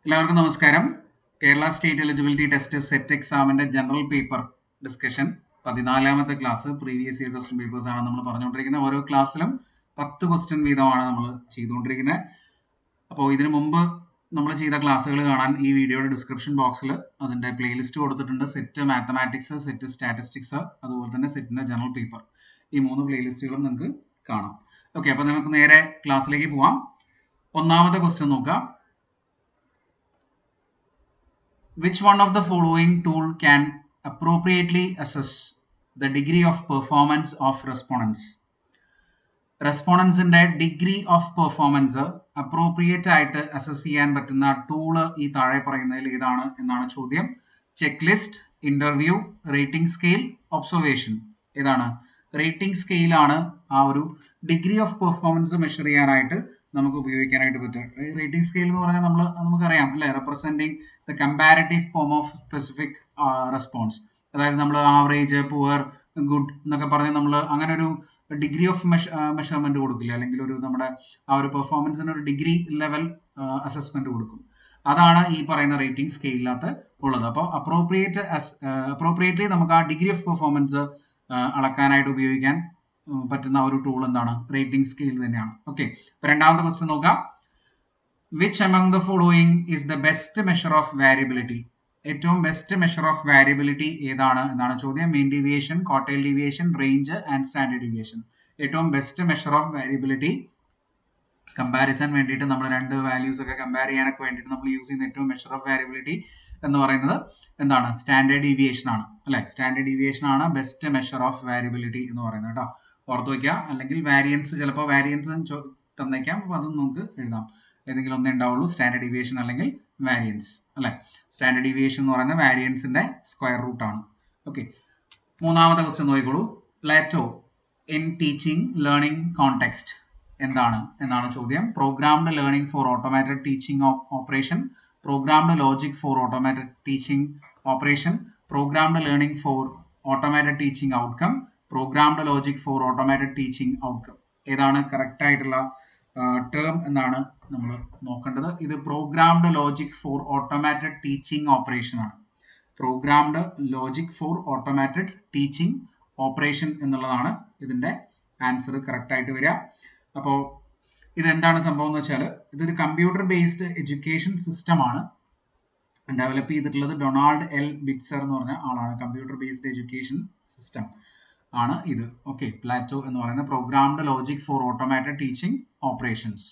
എല്ലാവർക്കും നമസ്കാരം Kerala state eligibility test SET എക്സാമിന്റെ ജനറൽ പേപ്പർ ഡിസ്കഷൻ പതിനാലാമത്തെ class previous year question papers ആണ് നമ്മൾ പറഞ്ഞുകൊണ്ടിരിക്കുന്നത് ഓരോ ക്ലാസ്സിലും പത്ത് ക്വസ്റ്റ്യൻ വീതമാണ് നമ്മൾ ചെയ്തുകൊണ്ടിരിക്കുന്നത് അപ്പോൾ ഇതിനു മുമ്പ് നമ്മൾ ചെയ്ത ക്ലാസ്സുകൾ കാണാൻ ഈ വീഡിയോയുടെ ഡിസ്ക്രിപ്ഷൻ ബോക്സിൽ അതിന്റെ പ്ലേലിസ്റ്റ് കൊടുത്തിട്ടുണ്ട് സെറ്റ് മാത്തമാറ്റിക്സ് സെറ്റ് സ്റ്റാറ്റിസ്റ്റിക്സ് അതുപോലെ തന്നെ സെറ്റിന്റെ ജനറൽ പേപ്പർ ഈ മൂന്ന് പ്ലേലിസ്റ്റുകളും നിങ്ങൾക്ക് കാണാം ഓക്കെ അപ്പോൾ നമുക്ക് നേരെ ക്ലാസ്സിലേക്ക് പോവാം ഒന്നാമത്തെ ക്വസ്റ്റ്യൻ നോക്കാം which one of the following tool can appropriately assess the degree of performance of respondents റെസ്പോണൻസിന്റെ ഡിഗ്രി ഓഫ് പെർഫോമൻസ് അപ്രോപ്രിയേറ്റ് ആയിട്ട് അസസ് ചെയ്യാൻ പറ്റുന്ന ടൂള് ഈ താഴെ പറയുന്നതിൽ ഏതാണ് എന്നാണ് ചോദ്യം checklist interview rating scale observation ഏതാണ് റേറ്റിംഗ് സ്കെയിലാണ് ആ ഒരു ഡിഗ്രി ഓഫ് പെർഫോമൻസ് മെഷർ ചെയ്യാനായിട്ട് നമുക്ക് ഉപയോഗിക്കാനായിട്ട് പറ്റുക റേറ്റിംഗ് സ്കെയിൽ എന്ന് പറഞ്ഞാൽ നമ്മൾ നമുക്കറിയാം അല്ലെ representing the comparative form of specific response അതായത് നമ്മൾ ആവറേജ് പുവർ ഗുഡ് എന്നൊക്കെ പറഞ്ഞ് നമ്മൾ അങ്ങനെ ഒരു ഡിഗ്രി ഓഫ് മെഷർമെന്റ് കൊടുക്കില്ല അല്ലെങ്കിൽ ഒരു നമ്മുടെ ആ ഒരു പെർഫോമൻസിന് ഒരു ഡിഗ്രി ലെവൽ അസസ്മെന്റ് കൊടുക്കും അതാണ് ഈ പറയുന്ന റേറ്റിംഗ് സ്കെയിലിനകത്ത് ഉള്ളത് അപ്പോൾ അപ്രോപ്രിയേറ്റ് അപ്രോപ്രിയേറ്റ്ലി നമുക്ക് ആ ഡിഗ്രി ഓഫ് പെർഫോമൻസ് അളക്കാനായിട്ട് ഉപയോഗിക്കാൻ പറ്റുന്ന ഒരു ടൂൾ എന്താണ് റേറ്റിംഗ് സ്കെയിൽ തന്നെയാണ് ഓക്കെ രണ്ടാമത്തെ ക്വസ്റ്റ്യൻ നോക്കാം which among the following is the best measure of variability ഏറ്റവും ബെസ്റ്റ് മെഷർ ഓഫ് വാരിയബിലിറ്റി ഏതാണ് എന്നാണ് ചോദ്യം mean deviation quartile deviation range and standard deviation ഏറ്റവും best measure of variability comparison വേണ്ടിയിട്ട് നമ്മൾ രണ്ട് വാല്യൂസ് ഒക്കെ കമ്പയർ ചെയ്യാനൊക്കെ വേണ്ടിയിട്ട് നമ്മൾ യൂസ് ചെയ്യുന്ന ഏറ്റവും മെഷർ ഓഫ് വാരിയബിലിറ്റി എന്ന് പറയുന്നത് എന്താണ് സ്റ്റാൻഡേർഡ് ഡീവിയേഷൻ ആണ് അല്ലെ സ്റ്റാൻഡേർഡ് ഡീവിയേഷൻ ആണ് ബെസ്റ്റ് മെഷർ ഓഫ് വാരിയബിലിറ്റി എന്ന് പറയുന്നത് കേട്ടോ ഓർത്ത് വയ്ക്കുക അല്ലെങ്കിൽ വാരിയൻസ് ചിലപ്പോൾ വാരിയൻസ് തന്നേക്കാം അപ്പോൾ അതും നമുക്ക് എഴുതാം ഏതെങ്കിലും ഒന്നേ ഉണ്ടാവുള്ളൂ സ്റ്റാൻഡേർഡ് ഡീവിയേഷൻ അല്ലെങ്കിൽ വാരിയൻസ് അല്ലെ സ്റ്റാൻഡേർഡ് ഡീവിയേഷൻ എന്ന് പറയുന്നത് വാരിയൻസിന്റെ സ്ക്വയർ റൂട്ട് ആണ് ഓക്കെ മൂന്നാമത്തെ ക്വസ്റ്റ്യൻ നോക്കിക്കോളൂ PLATO in teaching learning context എന്താണ് എന്നാണ് ചോദ്യം programmed learning for automated teaching operation programmed logic for automated teaching operation programmed learning for automated teaching outcome programmed logic for automated teaching outcome ഏതാണ് correct ആയിട്ടുള്ള term എന്നാണ് നമ്മൾ നോക്കേണ്ടത് ഇത് programmed logic for automated teaching operation ആണ് programmed logic for automated teaching operation എന്നുള്ളതാണ് ഇതിന്റെ answer correct ആയിട്ട് വരിക അപ്പോൾ ഇതെന്താണ് സംഭവം എന്ന് വെച്ചാൽ ഇതൊരു കമ്പ്യൂട്ടർ ബേസ്ഡ് എഡ്യൂക്കേഷൻ സിസ്റ്റം ആണ് ഡെവലപ്പ് ചെയ്തിട്ടുള്ളത് ഡൊണാൾഡ് എൽ ബിറ്റ്സർ എന്ന് പറഞ്ഞ ആളാണ് കമ്പ്യൂട്ടർ ബേസ്ഡ് എഡ്യൂക്കേഷൻ സിസ്റ്റം ആണ് ഇത് ഓക്കെ പ്ലാറ്റോ എന്ന് പറയുന്ന programmed logic for automated teaching operations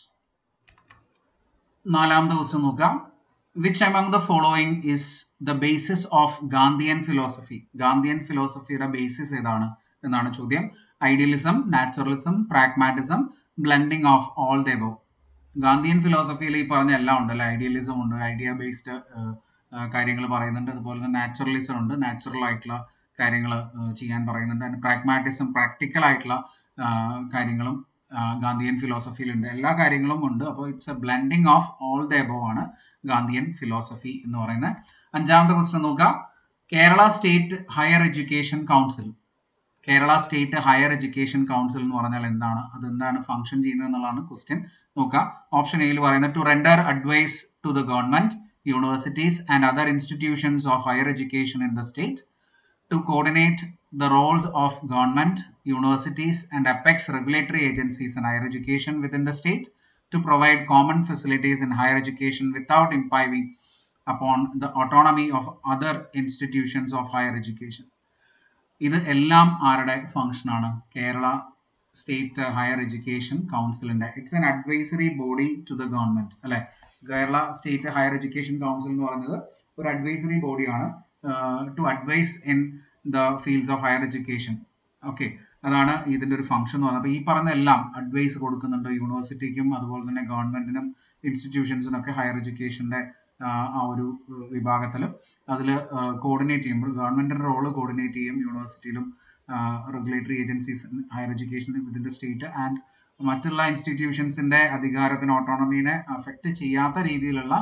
നാലാമത്തെ ക്വസ്റ്റ്യൻ നോക്കാം which among the following is the basis of Gandhian philosophy Gandhian ഫിലോസഫിയുടെ ബേസിസ് ഏതാണ് എന്നാണ് ചോദ്യം idealism naturalism pragmatism blending of all the above Gandhian ഫിലോസഫിയിൽ ഈ പറഞ്ഞ എല്ലാം ഉണ്ട് അല്ലെ ഐഡിയലിസം ഉണ്ട് ഐഡിയ ബേസ്ഡ് കാര്യങ്ങൾ പറയുന്നുണ്ട് അതുപോലെ തന്നെ നാച്ചുറലിസം ഉണ്ട് നാച്ചുറൽ ആയിട്ടുള്ള കാര്യങ്ങൾ ചെയ്യാൻ പറയുന്നുണ്ട് അതിന് പ്രാഗ്മാറ്റിസം പ്രാക്ടിക്കൽ ആയിട്ടുള്ള കാര്യങ്ങളും ഗാന്ധിയൻ ഫിലോസഫിയിലുണ്ട് എല്ലാ കാര്യങ്ങളും ഉണ്ട് അപ്പോൾ it's a blending of all the above ആണ് ഗാന്ധിയൻ ഫിലോസഫി എന്ന് പറയുന്നത് അഞ്ചാമത്തെ ക്വസ്റ്റ്യൻ നോക്കാം Kerala state higher education council Kerala state higher education council എന്ന് പറഞ്ഞാൽ എന്താണ് അത് എന്താണ് ഫംഗ്ഷൻ ചെയ്യുന്നത് എന്നുള്ളതാണ് ക്വസ്റ്റ്യൻ നോക്കാം ഓപ്ഷൻ എയിൽ പറയുന്നത് to render advice to the government universities and other institutions of higher education in the state to coordinate the roles of government, universities, and apex regulatory agencies in higher education within the state, to provide common facilities in higher education without impinging upon the autonomy of other institutions of higher education. ഇത് എല്ലാം ആരുടെ ഫംഗ്ഷനാണ് Kerala state higher education കൗൺസിലിന്റെ it's an advisory body to the government അല്ലെ Kerala state higher education council എന്ന് പറയുന്നത് ഒരു advisory ബോഡിയാണ് to advise in the fields of higher education okay അതാണ് ഇതിന്റെ ഒരു ഫംഗ്ഷൻ എന്ന് പറയുന്നത് അപ്പോൾ ഈ പറഞ്ഞ എല്ലാം അഡ്വൈസ് കൊടുക്കുന്നുണ്ട് യൂണിവേഴ്സിറ്റിക്കും അതുപോലെ തന്നെ ഗവൺമെന്റിനും ഇൻസ്റ്റിറ്റ്യൂഷൻസിനും ഒക്കെ ഹയർ എഡ്യൂക്കേഷന്റെ ആ ഒരു വിഭാഗത്തിൽ അതിൽ കോർഡിനേറ്റ് ചെയ്യുമ്പോൾ ഗവൺമെന്റിന്റെ റോള് കോർഡിനേറ്റ് ചെയ്യും യൂണിവേഴ്സിറ്റിയിലും regulatory agencies higher education within the state and മറ്റുള്ള ഇൻസ്റ്റിറ്റ്യൂഷൻസിന്റെ അധികാരത്തിന് ഓട്ടോണമീനെ അഫക്റ്റ് ചെയ്യാത്ത രീതിയിലുള്ള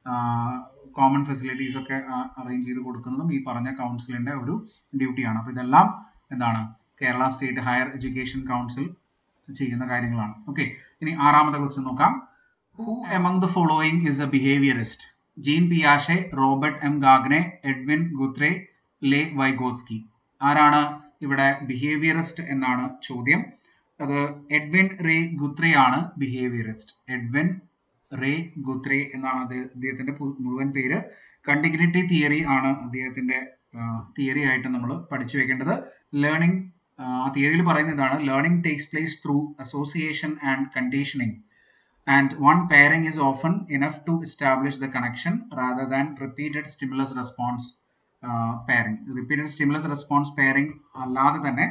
കോമൺ ഫെസിലിറ്റീസ് ഒക്കെ അറേഞ്ച് ചെയ്ത് കൊടുക്കുന്നതും ഈ പറഞ്ഞ കൗൺസിലിന്റെ ഒരു ഡ്യൂട്ടിയാണ് അപ്പോൾ ഇതെല്ലാം എന്താണ് Kerala state higher education council ചെയ്യുന്ന കാര്യങ്ങളാണ് ഓക്കെ ഇനി ആറാമത്തെ ക്വസ്റ്റ്യൻ നോക്കാം who among the following is a behaviourist Jean പിയാഷെ Robert M Gagne Edwin Guthrie Lev Vygotsky ആരാണ് ഇവിടെ ബിഹേവിയറിസ്റ്റ് എന്നാണ് ചോദ്യം അത് എഡ്വിൻ റേ ഗുത്രേ ആണ് ബിഹേവിയറിസ്റ്റ് എഡ്വിൻ റേ ഗുത്രേ എന്നാണ് അദ്ദേഹത്തിന്റെ മുഴുവൻ പേര് കണ്ടിഗ്നിറ്റി തിയറി ആണ് അദ്ദേഹത്തിന്റെ തിയറി ആയിട്ട് നമ്മൾ പഠിച്ചു വെക്കേണ്ടത് ലേണിംഗ് ആ തിയറിയിൽ പറയുന്ന ഇതാണ് learning takes place through association and conditioning and one pairing is often enough to establish the connection rather than repeated stimulus response pairing repeated stimulus response pairing അല്ലാതെ തന്നെ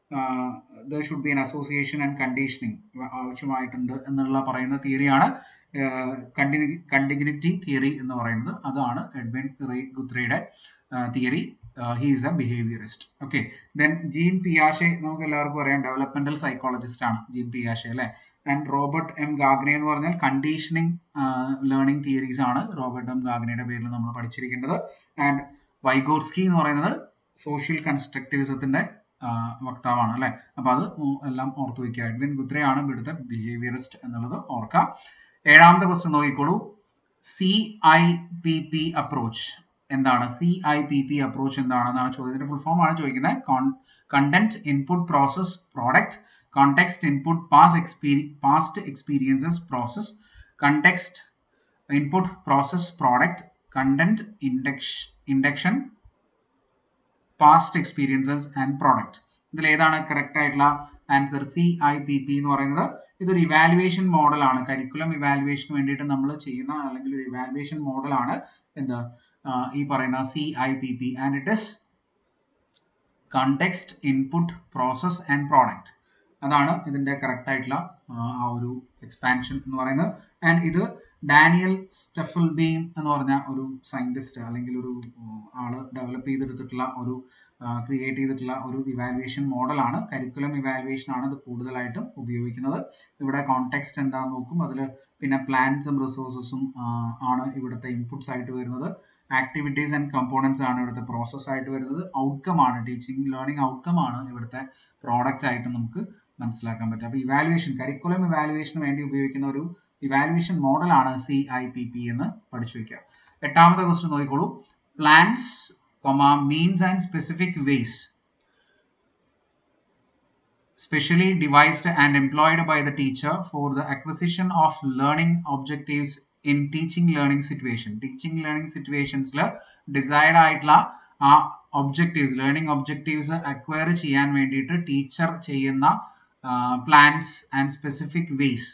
the should be an association and conditioning ആവശ്യമായിട്ടുണ്ട് എന്നുള്ള പറയുന്ന തിയറിയാണ് contiguity theory എന്ന് പറയുന്നത് അതാണ് Edwin Ray ഗുത്രയുടെ theory he is a behaviourist okay then Jean പിയാഷെ നമുക്ക് എല്ലാവർക്കും അറിയാം ഡെവലപ്മെന്റൽ സൈക്കോളജിസ്റ്റ് ആണ് ജീൻ പിയാഷെ അല്ലെ ആൻഡ് റോബർട്ട് എം ഗാഗ്നെ എന്ന് പറഞ്ഞാൽ കണ്ടീഷനിങ് ലേണിംഗ് തിയറീസ് ആണ് റോബർട്ട് എം ഗാഗ്നയുടെ പേരിൽ നമ്മൾ പഠിച്ചിരിക്കേണ്ടത് ആൻഡ് വൈഗോർസ്കി എന്ന് പറയുന്നത് സോഷ്യൽ കൺസ്ട്രക്റ്റിവിസത്തിന്റെ വക്താവാണ് അല്ലെ അപ്പൊ അത് എല്ലാം ഓർത്തു വയ്ക്കുക എഡ്വിൻ ഗുദ്രയാണ് ഇവിടുത്തെ ബിഹേവിയറിസ്റ്റ് എന്നുള്ളത് ഓർക്കാം ഏഴാമത്തെ ക്വസ്റ്റ്യൻ നോക്കിക്കോളൂ C I P P approach എന്താണ് C I P P approach എന്താണെന്നാണ് ചോദ്യത്തിന്റെ ഫുൾ ഫോം ആണ് ചോദിക്കുന്നത് content input process product context input past experience past experiences process context input process product content induction induction past experiences and product ഇതിൽ ഏതാണ് correct ആയിട്ടുള്ള answer C I P P എന്ന് പറയുന്നത് ഇതൊരു ഇവാലുവേഷൻ മോഡലാണ് curriculum ഇവാലുവേഷന് വേണ്ടിയിട്ട് നമ്മൾ ചെയ്യുന്ന അല്ലെങ്കിൽ ഒരു ഇവാലുവേഷൻ മോഡലാണ് എന്താ ഈ പറയുന്ന C I P P and it is context input process and product അതാണ് ഇതിന്റെ കറക്റ്റ് ആയിട്ടുള്ള ആ ഒരു എക്സ്പാൻഷൻ എന്ന് പറയുന്നത് ആൻഡ് ഇത് ഡാനിയൽ സ്റ്റെഫൽ ബീം എന്ന് പറഞ്ഞ ഒരു സയന്റിസ്റ്റ് അല്ലെങ്കിൽ ഒരു ആള് ഡെവലപ്പ് ചെയ്തെടുത്തിട്ടുള്ള ഒരു ക്രിയേറ്റ് ചെയ്തിട്ടുള്ള ഒരു ഇവാലുവേഷൻ മോഡലാണ് കരിക്കുലം ഇവാലുവേഷൻ ആണ് ഇത് കൂടുതലായിട്ടും ഉപയോഗിക്കുന്നത് ഇവിടെ കോണ്ടെക്സ്റ്റ് എന്താന്ന് നോക്കും അതിൽ പിന്നെ പ്ലാൻസും റിസോഴ്സസും ആണ് ഇവിടുത്തെ ഇൻപുട്സ് ആയിട്ട് വരുന്നത് ആക്ടിവിറ്റീസ് ആൻഡ് കമ്പോണൻസ് ആണ് ഇവിടുത്തെ പ്രോസസ് ആയിട്ട് വരുന്നത് ഔട്ട്കം ആണ് ടീച്ചിങ് ലേണിംഗ് ഔട്ട്കം ആണ് ഇവിടുത്തെ പ്രോഡക്റ്റ് ആയിട്ട് നമുക്ക് മനസ്സിലാക്കാൻ പറ്റും അപ്പോൾ ഇവാലുവേഷൻ കരിക്കുലം ഇവാലുവേഷന് വേണ്ടി ഉപയോഗിക്കുന്ന ഒരു ഇവാലുവേഷൻ മോഡലാണ് സി ഐ പി പി എന്ന് പഠിച്ചു വയ്ക്കുക എട്ടാമത്തെ ക്വസ്റ്റ്യൻ നോക്കിക്കോളൂ plans comma means and specific ways specially devised and employed by the teacher for the acquisition of learning objectives in teaching learning situation teaching learning situationsൽ decide ആയിട്ടുള്ള ആ objectives learning objectives acquire ചെയ്യാൻ വേണ്ടിയിട്ട് teacher ചെയ്യുന്ന plans and specific vase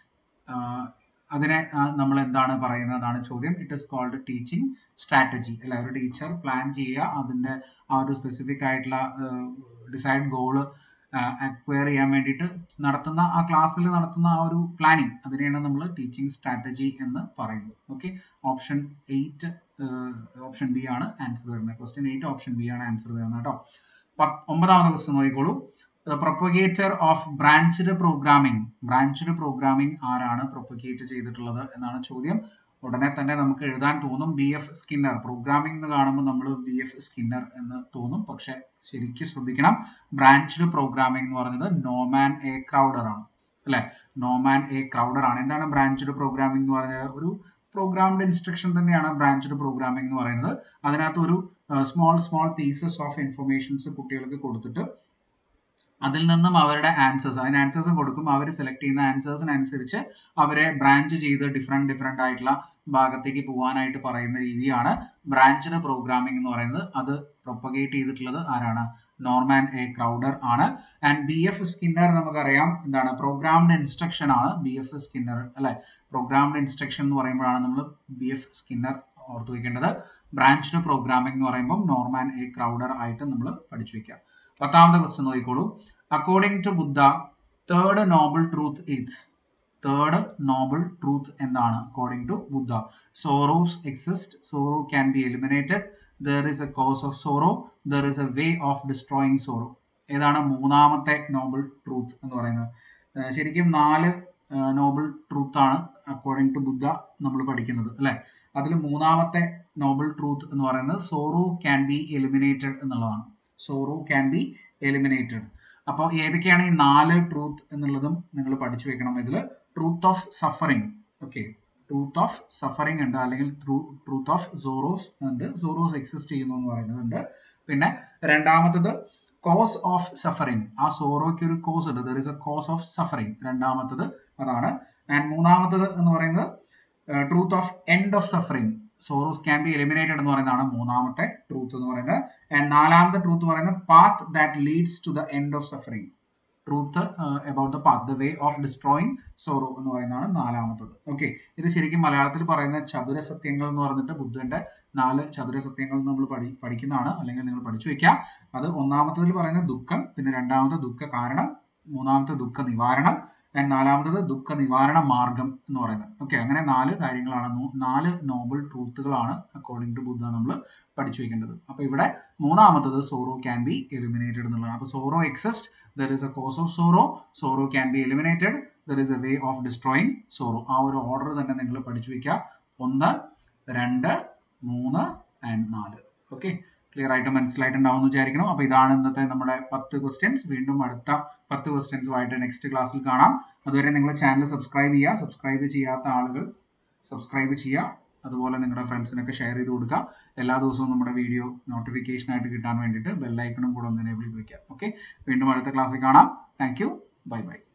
അതിനെ നമ്മൾ എന്താണ് പറയുന്നതാണ് ചോദ്യം it is called teaching strategy അല്ലെ ഒരു ടീച്ചർ പ്ലാൻ ചെയ്യുക അതിൻ്റെ ആ ഒരു സ്പെസിഫിക് ആയിട്ടുള്ള ഡിസൈഡ് ഗോള് അക്വയർ ചെയ്യാൻ വേണ്ടിയിട്ട് നടത്തുന്ന ആ ക്ലാസ്സിൽ നടത്തുന്ന ആ ഒരു പ്ലാനിങ് അതിനെയാണ് നമ്മൾ ടീച്ചിങ് സ്ട്രാറ്റജി എന്ന് പറയുന്നത് okay option eight option B ആണ് ആൻസർ വരുന്നത് ക്വസ്റ്റ്യൻ എയ്റ്റ് ഓപ്ഷൻ ബി ആണ് ആൻസർ വരുന്നത് കേട്ടോ ഒമ്പതാമത്തെ ക്വസ്റ്റ്യൻ നോക്കിക്കോളൂ propagator of branched programming branched programming ആരാണ് പ്രൊപ്പഗേറ്റ് ചെയ്തിട്ടുള്ളത് എന്നാണ് ചോദ്യം ഉടനെ തന്നെ നമുക്ക് എഴുതാൻ തോന്നും ബി എഫ് സ്കിന്നർ പ്രോഗ്രാമിംഗ് എന്ന് കാണുമ്പോൾ നമ്മൾ ബി എഫ് സ്കിന്നർ എന്ന് തോന്നും പക്ഷെ ശരിക്കും ശ്രദ്ധിക്കണം ബ്രാഞ്ച്ഡ് പ്രോഗ്രാമിംഗ് എന്ന് പറയുന്നത് നോമാൻ എ ക്രൗഡർ ആണ് അല്ലെ നോമാൻ എ ക്രൗഡർ ആണ് എന്താണ് ബ്രാഞ്ച്ഡ് പ്രോഗ്രാമിംഗ് എന്ന് പറഞ്ഞാൽ ഒരു പ്രോഗ്രാംഡ് ഇൻസ്ട്രക്ഷൻ തന്നെയാണ് ബ്രാഞ്ച്ഡ് പ്രോഗ്രാമിംഗ് എന്ന് പറയുന്നത് അതിനകത്ത് ഒരു small small pieces of informations കുട്ടികൾക്ക് കൊടുത്തിട്ട് അതിൽ നിന്നും അവരുടെ ആൻസേഴ്സ് അതിന് ആൻസേഴ്സും കൊടുക്കും അവർ സെലക്ട് ചെയ്യുന്ന ആൻസേഴ്സിനനുസരിച്ച് അവരെ ബ്രാഞ്ച് ചെയ്ത് ഡിഫറെൻറ്റ് ഡിഫറെൻ്റ് ആയിട്ടുള്ള ഭാഗത്തേക്ക് പോകാനായിട്ട് പറയുന്ന രീതിയാണ് ബ്രാഞ്ച്ഡ് പ്രോഗ്രാമിംഗ് എന്ന് പറയുന്നത് അത് പ്രൊപ്പഗേറ്റ് ചെയ്തിട്ടുള്ളത് ആരാണ് നോർമാൻ എ ക്രൗഡർ ആണ് ആൻഡ് ബി എഫ് സ്കിന്നർ നമുക്കറിയാം എന്താണ് പ്രോഗ്രാംഡ് ഇൻസ്ട്രക്ഷൻ ആണ് ബി എഫ് സ്കിന്നർ അല്ലെ പ്രോഗ്രാംഡ് ഇൻസ്ട്രക്ഷൻ എന്ന് പറയുമ്പോഴാണ് നമ്മൾ ബി എഫ് സ്കിന്നർ ഓർത്തു വെക്കേണ്ടത് ബ്രാഞ്ച്ഡ് പ്രോഗ്രാമിംഗ് എന്ന് പറയുമ്പോൾ നോർമാൻ എ ക്രൗഡർ ആയിട്ട് നമ്മൾ പഠിച്ചു വെക്കാം പത്താമത്തെ ക്വസ്റ്റ്യൻ നോക്കിക്കോളൂ according to Buddha third noble truth is third noble truth എന്താണ് according to Buddha sorrows exist sorrow can be eliminated there is a cause of sorrow there is a way of destroying sorrow ഏതാണ് മൂന്നാമത്തെ noble truth എന്ന് പറയുന്നത് ശരിക്കും നാല് noble truth ആണ് according to Buddha നമ്മൾ പഠിക്കുന്നത് അല്ലെ അതിൽ മൂന്നാമത്തെ നോബിൾ ട്രൂത്ത് എന്ന് പറയുന്നത് സോറോ ക്യാൻ ബി എലിമിനേറ്റഡ് എന്നുള്ളതാണ് സോറോ ക്യാൻ ബി എലിമിനേറ്റഡ് അപ്പോൾ ഏതൊക്കെയാണ് ഈ നാല് ട്രൂത്ത് എന്നുള്ളതും നിങ്ങൾ പഠിച്ചു വെക്കണം ഇതിൽ truth of suffering okay truth of suffering ഉണ്ട് അല്ലെങ്കിൽ ട്രൂത്ത് ഓഫ് സോറോസ് ഉണ്ട് സോറോസ് എക്സിസ്റ്റ് ചെയ്യുന്നു എന്ന് പറയുന്നുണ്ട് പിന്നെ രണ്ടാമത്തത് കോസ് ഓഫ് സഫറിംഗ് ആ സോറോയ്ക്ക് ഒരു കോസ് ഉണ്ട് there is a cause of suffering രണ്ടാമത്തത് അതാണ് ആൻഡ് മൂന്നാമത്തത് എന്ന് പറയുന്നത് truth of end of suffering sorrows can be eliminated എന്ന് പറയുന്നതാണ് മൂന്നാമത്തെ ട്രൂത്ത് എന്ന് പറയുന്നത് ആൻഡ് നാലാമത്തെ ട്രൂത്ത് പറയുന്നത് path that leads to the end of suffering truth about the path the way of destroying sorrow എന്ന് പറയുന്നതാണ് നാലാമത്തത് ഓക്കെ ഇത് ശരിക്കും മലയാളത്തിൽ പറയുന്ന ചതുര സത്യങ്ങൾ എന്ന് പറഞ്ഞിട്ട് ബുദ്ധന്റെ നാല് ചതുര സത്യങ്ങൾ നമ്മൾ പഠി പഠിക്കുന്നതാണ് അല്ലെങ്കിൽ നിങ്ങൾ പഠിച്ചു വെക്കാം അത് ഒന്നാമത്തതിൽ പറയുന്ന ദുഃഖം പിന്നെ രണ്ടാമത്തെ ദുഃഖ കാരണം മൂന്നാമത്തെ ദുഃഖ നിവാരണം ആൻഡ് നാലാമത്തത് ദുഃഖ നിവാരണ മാർഗം എന്ന് പറയുന്നത് ഓക്കെ അങ്ങനെ നാല് കാര്യങ്ങളാണ് നാല് നോബിൾ ട്രൂത്തുകളാണ് അക്കോർഡിംഗ് ടു ബുദ്ധ നമ്മൾ പഠിച്ചു വെക്കേണ്ടത് അപ്പോൾ ഇവിടെ മൂന്നാമത്തത് സോറോ ക്യാൻ ബി എലിമിനേറ്റഡ് എന്നുള്ളതാണ് അപ്പോൾ sorrow exist there is a cause of sorrow sorrow can be eliminated there is a way of destroying sorrow ആ ഒരു ഓർഡർ തന്നെ നിങ്ങൾ പഠിച്ചു വെക്കുക ഒന്ന് രണ്ട് മൂന്ന് ആൻഡ് നാല് ഓക്കെ ക്ലിയർ ആയിട്ട് മനസ്സിലായിട്ടുണ്ടാവും എന്ന് വിചാരിക്കണം അപ്പോൾ ഇതാണ് ഇന്നത്തെ നമ്മുടെ പത്ത് ക്വസ്റ്റ്യൻസ് വീണ്ടും അടുത്ത പത്ത് ക്വസ്റ്റ്യൻസുമായിട്ട് നെക്സ്റ്റ് ക്ലാസ്സിൽ കാണാം അതുവരെ നിങ്ങൾ ചാനൽ സബ്സ്ക്രൈബ് ചെയ്യുക സബ്സ്ക്രൈബ് ചെയ്യാത്ത ആളുകൾ സബ്സ്ക്രൈബ് ചെയ്യുക അതുപോലെ നിങ്ങളുടെ ഫ്രണ്ട്സിനൊക്കെ ഷെയർ ചെയ്ത് കൊടുക്കുക എല്ലാ ദിവസവും നമ്മുടെ വീഡിയോ നോട്ടിഫിക്കേഷൻ ആയിട്ട് കിട്ടാൻ വേണ്ടിയിട്ട് ബെല്ലൈക്കണും കൂടെ ഒന്ന് എനേബിൾ ചെയ്ത് വെക്കുക ഓക്കെ വീണ്ടും അടുത്ത ക്ലാസ്സിൽ കാണാം താങ്ക് യു ബൈ ബൈ